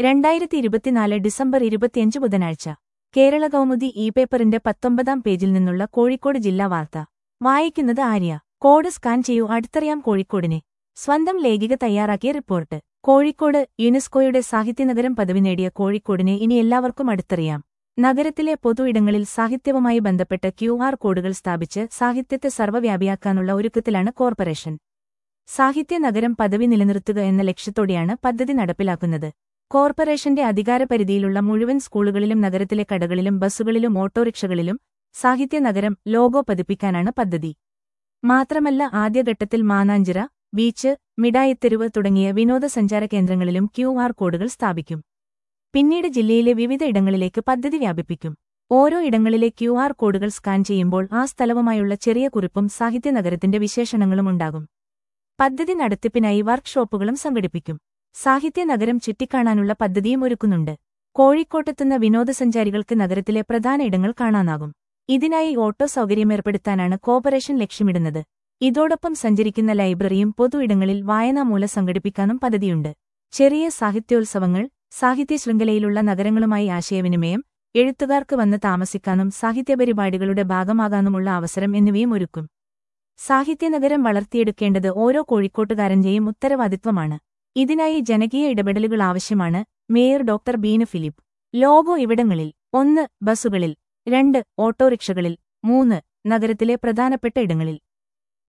രണ്ടായിരത്തി ഇരുപത്തിനാല് ഡിസംബർ ഇരുപത്തിയഞ്ച് ബുധനാഴ്ച കേരള കൗമുദി ഇ പേപ്പറിന്റെ പത്തൊമ്പതാം പേജിൽ നിന്നുള്ള കോഴിക്കോട് ജില്ലാ വാർത്ത വായിക്കുന്നത് ആര്യ കോഡ് സ്കാൻ ചെയ്യൂ അടുത്തറിയാം കോഴിക്കോടിനെ സ്വന്തം ലേഖിക തയ്യാറാക്കിയ റിപ്പോർട്ട് കോഴിക്കോട് യുനെസ്കോയുടെ സാഹിത്യനഗരം പദവി നേടിയ കോഴിക്കോടിനെ ഇനി എല്ലാവർക്കും അടുത്തറിയാം നഗരത്തിലെ പൊതു ഇടങ്ങളിൽ സാഹിത്യവുമായി ബന്ധപ്പെട്ട് ക്യു ആർ കോഡുകൾ സ്ഥാപിച്ച് സാഹിത്യത്തെ സർവ്വവ്യാപിയാക്കാനുള്ള ഒരുക്കത്തിലാണ് കോർപ്പറേഷൻ സാഹിത്യ നഗരം പദവി നിലനിർത്തുക എന്ന ലക്ഷ്യത്തോടെയാണ് പദ്ധതി നടപ്പിലാക്കുന്നത് കോർപ്പറേഷന്റെ അധികാരപരിധിയിലുള്ള മുഴുവൻ സ്കൂളുകളിലും നഗരത്തിലെ കടകളിലും ബസ്സുകളിലും ഓട്ടോറിക്ഷകളിലും സാഹിത്യ നഗരം ലോഗോ പതിപ്പിക്കാനാണ് പദ്ധതി മാത്രമല്ല ആദ്യഘട്ടത്തിൽ മാനാഞ്ചിറ ബീച്ച് മിഠായിത്തെരുവ് തുടങ്ങിയ വിനോദസഞ്ചാര കേന്ദ്രങ്ങളിലും ക്യു ആർ കോഡുകൾ സ്ഥാപിക്കും പിന്നീട് ജില്ലയിലെ വിവിധ ഇടങ്ങളിലേക്ക് പദ്ധതി വ്യാപിപ്പിക്കും ഓരോ ഇടങ്ങളിലെ ക്യു ആർ കോഡുകൾ സ്കാൻ ചെയ്യുമ്പോൾ ആ സ്ഥലവുമായുള്ള ചെറിയ കുറിപ്പും സാഹിത്യനഗരത്തിന്റെ വിശേഷണങ്ങളും ഉണ്ടാകും പദ്ധതി നടത്തിപ്പിനായി വർക്ക്ഷോപ്പുകളും സംഘടിപ്പിക്കും സാഹിത്യനഗരം ചുറ്റിക്കാണാനുള്ള പദ്ധതിയും ഒരുക്കുന്നുണ്ട് കോഴിക്കോട്ടെത്തുന്ന വിനോദസഞ്ചാരികൾക്ക് നഗരത്തിലെ പ്രധാന ഇടങ്ങൾ കാണാനാകും ഇതിനായി ഓട്ടോ സൗകര്യമേർപ്പെടുത്താനാണ് കോർപ്പറേഷൻ ലക്ഷ്യമിടുന്നത് ഇതോടൊപ്പം സഞ്ചരിക്കുന്ന ലൈബ്രറിയും പൊതു ഇടങ്ങളിൽ വായനാമൂല സംഘടിപ്പിക്കാനും പദ്ധതിയുണ്ട് ചെറിയ സാഹിത്യോത്സവങ്ങൾ സാഹിത്യ ശൃംഖലയിലുള്ള നഗരങ്ങളുമായി ആശയവിനിമയം എഴുത്തുകാർക്ക് വന്ന് താമസിക്കാനും സാഹിത്യപരിപാടികളുടെ ഭാഗമാകാനുമുള്ള അവസരം എന്നിവയും ഒരുക്കും സാഹിത്യനഗരം വളർത്തിയെടുക്കേണ്ടത് ഓരോ കോഴിക്കോട്ടുകാരന്റെയും ഉത്തരവാദിത്വമാണ് ഇതിനായി ജനകീയ ഇടപെടലുകൾ ആവശ്യമാണ് mayor doctor Beena Philip logo ഇവിടങ്ങളിൽ ഒന്ന് ബസ്സുകളിൽ രണ്ട് ഓട്ടോറിക്ഷകളിൽ മൂന്ന് നഗരത്തിലെ പ്രധാനപ്പെട്ട ഇടങ്ങളിൽ